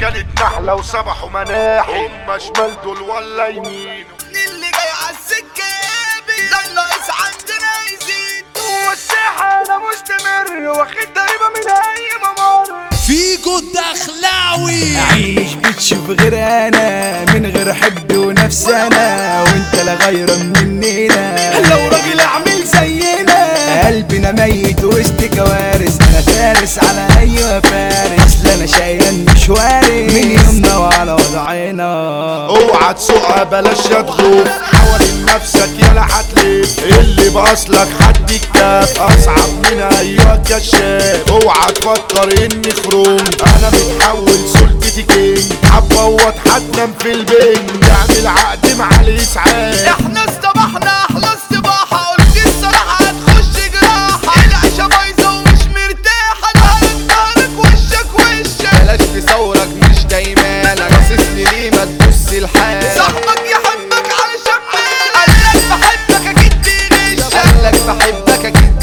كانت نحلة وسبحوا مناحي هم شمال دول ولا يمين اللي جاي عالسكة يابي ده الناقص عندنا يزيد والساحة انا مستمر واخد ضريبة من اي ممر فيجو الدخلاوي عيش بتشوف غير انا من غير حب ونفس انا وانت لا غير مننا لو راجل اعمل زينا قلبنا ميت وسط كوارث انا فارس على اي فارس لا انا شايل مش وارث من يومنا وعلى وضعنا اوعى تسوقها بلاش تغوف حوالين نفسك يلا هتلف اللي باصلك حد الكاف اصعب من ايوه كشاف اوعى تفكر اني خروج انا متحول سلطتي كينج هتبوط هتنام في البنج اعمل عقد مع الاسعاف احنا استبحنا احلى استباحة قلت الصراحة هتخش جراحة العيشة بايظة ومش مرتاحة نهارك نهارك وشك وشك بلاش تصورك مش دايمانك باصصلي ليه ما تبص لحالك صاحبك يحبك علشان مالك قالك بحبك اكيد بيغشك قالك بحبك اكيد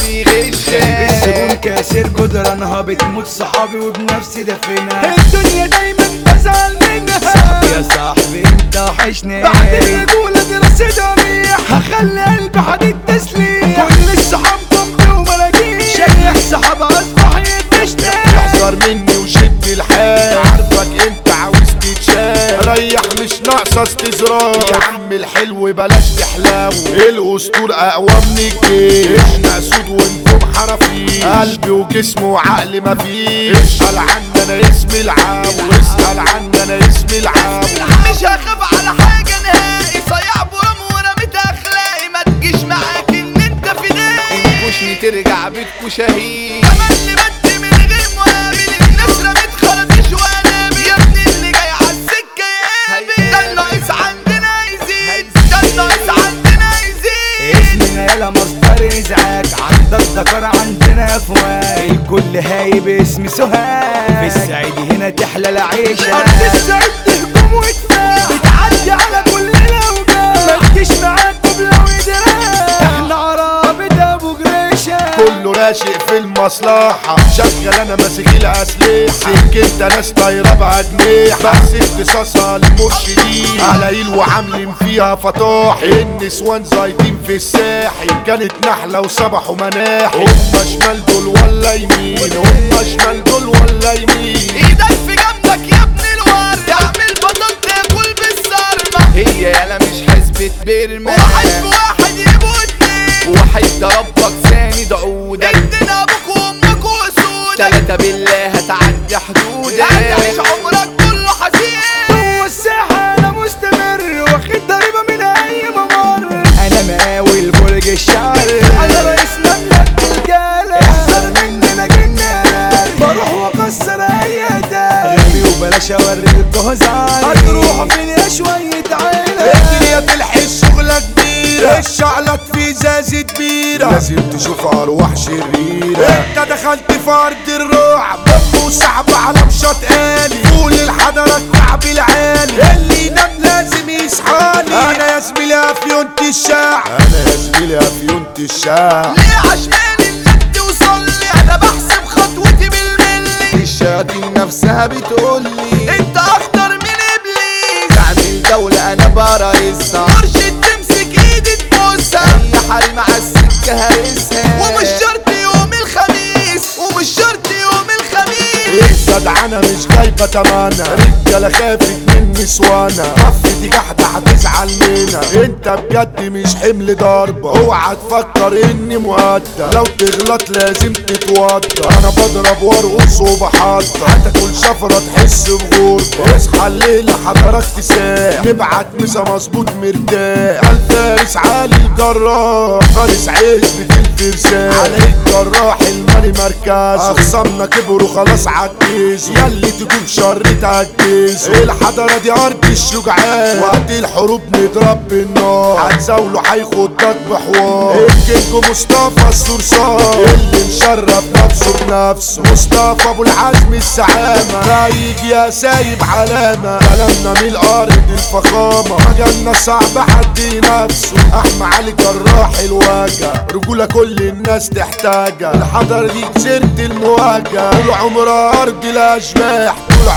الزبون بيغشك كاسر جدرانها بتموت صحابي وبنفسي دفنها الدنيا دايما بزعل منها صاحبي يا صاحبي انت وحشني بعد الرجولة دي رصيدها ميح هخلي قلبي حديد تسليح كل الصحاب ضمني وملاجيح شيح صحاب اصبح يتشتي احذر مني وشد الحال عارفك انت عاوز تتشال ريح مش ناقصه استزرار يا عم الحلو بلاش تحلاو الاسطول اقوى من الجيش احنا اسود وانتم حرفيش قلبي وجسمي وعقلي مفيش اسال عني انا اسمي العام واسال عني انا اسمي العام مش هخاف على حاجة نهائي صيع برام ورميت اخلاقي ما تجيش معاك ان انت فدائي انكشني ترجع بيتكو شهيد تملي بدي من غير مقابل الناس رميت خلاص وانابل يا ابني اللي جاي عالسكة يقابل ده الناقص عندنا يزيد ده الناقص عندنا يزيد اسمنا يلا مصدر ازعاج عندك ذكر عندنا افواج الكل هايب اسم سوهاج في السعيد هنا تحلى العيشة ارض السعيد تهجم وتفاح بتعدي على كل الاوجاع ما تجيش معاك قبلة ودراع احنا عرابة ابو جريشة كله راشق في المصلحة شغل انا ماسك الاسلحة سكنت ناس طايرة بجنيح بس اختصاصها للمرشدين قلايل وعاملين فيها فطاح النسوان زايدين في الساحل كانت نحلة وسبحوا مناحي هم شمال دول ولا يمين هم شمال دول ولا يمين ايدك في جنبك يا ابن الورد اعمل بطل تاكل بالصرمة هي يالا مش حسبة برمة واحد في واحد يبقوا اتنين واحد ضربك ساند عودك ادن ابوك وامك وسودك تلاتة بالله هتعدي حدودك هتعيش عمرك كله حزين جوه الساحة انا مستمر واخد ضريبة من اي ممر انا مقاول برج الشعر انا رئيس مملكة الرجالة احذر مننا جنات بروح واكسر اي دار غبي وبلاش اوريكوا هزار هتروحوا فين يا شوية عيلة الدنيا تلحق شغلة كبيرة الشعلك في زازة كبيرة لازم تشوف أرواح شريرة انت دخلت في أرض الرعب دم وصعب على مشاط آلي فول الحضرة الكعب العالي اللي ينام لازم يصحالي أنا يا زميلي أفيونت الشعب أنا يا زميلي أفيونت الشعب ليه عشان اللي توصل لي انا بحسب خطوتي بالملي الشياطين نفسها بتقولي انت اخطر من ابليس تعمل دولة انا برايسها مرشد تمسك ايدي تبوسها اي حريم على السكة هرسها ومش شرط يوم الخميس ومش شرط يوم الخميس الجدعنة مش جايبة تمانة رجالة خافت من نسوانا طفتي جحدة هتزعل منها انت بجد مش حمل ضربة اوعى تفكر اني مؤدى لو تغلط لازم تتوضى انا بضرب وارقص وبحضر هتاكل شفرة تحس بغربة اصحى الليلة حضرك تساح نبعت مسا مظبوط مرتاح الفارس علي الجراح فارس عزبة الفرسان علي الجراح المالي مركز اخصامنا كبروا خلاص عجز ياللي تجوب شر تعجز الحضرة دي ارض الشجعان وقت الحروب نضرب بالنار هتزاوله هيخضك بحوار الكينج مصطفى الصرصار اللي مشرف نفسه بنفسه مصطفى ابو العزم السعامة رايق يا سايب علامة كلامنا من الارض الفخامة مجالنا صعب حد نفسه احمى علي جراح الوجع رجولة كل الناس تحتاجها الحضر دي كسرت المواجهة طول عمرها ارض الاشباح طول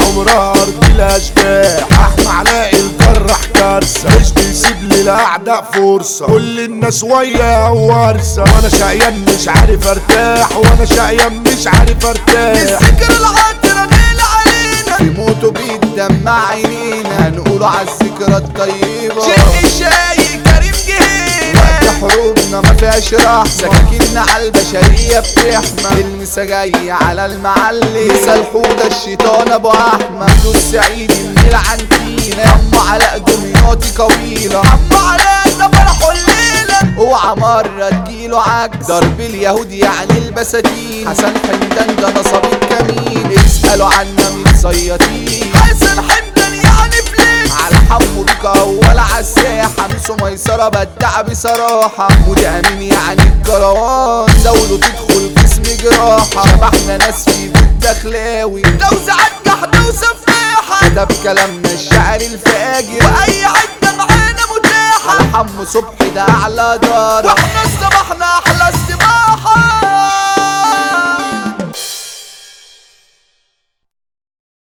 عمرها ارض الاشباح احمى علاء الجرح كارثه مش بيسيب للاعداء فرصه كل الناس ويا ورثه وانا شقيان مش عارف ارتاح وانا شقيان مش عارف ارتاح الذكر العطر غير علينا في موته بيدمع عينينا هنقوله عالذكرى الطيبة شق الشاي كريم جهينة وقت حروبنا ما فيهاش رحمة سكاكيننا على البشرية بتحمى المسا جاي على المعلم مسا الحوضة الشيطان ابو احمد السعيدي من العنتينة عمو علاء دمياطي قويلة عمو علاء ده فرحه الليلة اوعى مرة تجيله عجز ضرب اليهود يعني البساتين حسن حمدان ده نصب الكمين اسألوا عنا مين صيادين حسن حمدان يعني فليكس على حمو بيك اول عالساحة مسو ميسرة بدع بصراحة ودي امين يعني الكروان دولة تدخل جسم جراحة شبحنا ناس في بيت دخلاوي توزيعات جحدة وسفاحة كتب كلامنا الشعر الفاجر واي حتة معانا متاحة على حمو صبحي ده اعلى دار واحنا الصباحنا احلى استباحة